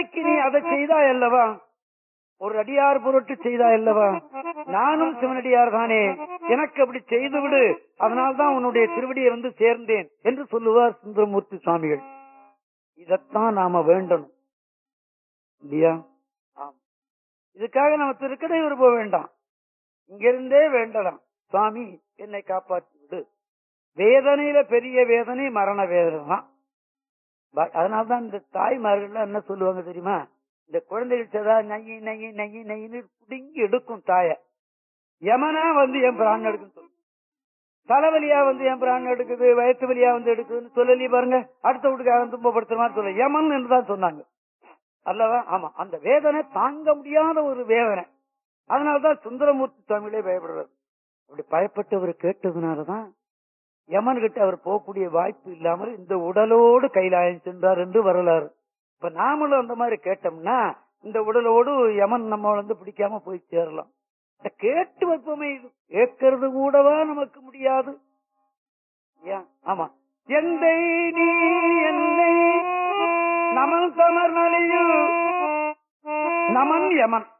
எனக்கு நீ அதை செய்தாய் அல்லவா ஒரு அடியார் பொருட்டு செய்தாய் அல்லவா நானும் சிவனடியார் தானே எனக்கு அப்படி செய்து விடு அதனால்தான் உன்னுடைய திருவடியை வந்து சேர்ந்தேன் என்று சொல்லுவார் சுந்தரமூர்த்தி சுவாமிகள் இதத்தான் நாம வேண்டணும் இல்லையா ஆம். இதுக்காக நம்ம திருக்கடையூர் போக வேண்டாம் இங்கிருந்தே வேண்டலாம் சுவாமி என்னை காப்பாற்றி விடு வேதனையில பெரிய வேதனை மரண வேதனை தான் ப- அதனால்தான் இந்த தாய்மார்கள் என்ன சொல்லுவாங்க தெரியுமா இந்த குழந்தைகள் சதா நையி நையி நையி நையின்னு புடுங்கி எடுக்கும் தாய யமனா வந்து என் பிராணம் எடுக்குன்னு சொல்லு தலைவலியா வந்து என் பிராணம் எடுக்குது வயிற்று வலியா வந்து எடுக்குதுன்னு சொல்லலி பாருங்க அடுத்த வீட்டுக்காக துன்பப்படுத்துற மாதிரி சொல்ல யமன் என்று தான் சொன்னாங்க அல்லவா ஆமா அந்த வேதனை தாங்க முடியாத ஒரு வேதனை அதனாலதான் சுந்தரமூர்த்தி சுவாமிகளே பயப்படுறாரு அப்படி பயப்பட்டு அவர் கேட்டதுனாலதான் யமன் கிட்ட அவர் போகக்கூடிய வாய்ப்பு இல்லாமல் இந்த உடலோடு கைலாயம் சென்றார் என்று வரலாறு இப்ப நாமளும் அந்த மாதிரி கேட்டோம்னா இந்த உடலோடு யமன் நம்ம வந்து பிடிக்காம போய் சேரலாம் இந்த கேட்டு வைப்போமே இது கேட்கறது கூடவா நமக்கு முடியாது ஏன்? ஆமா எந்தை நீ என்னை நமன் சமர் நிலையில் நமன் யமன்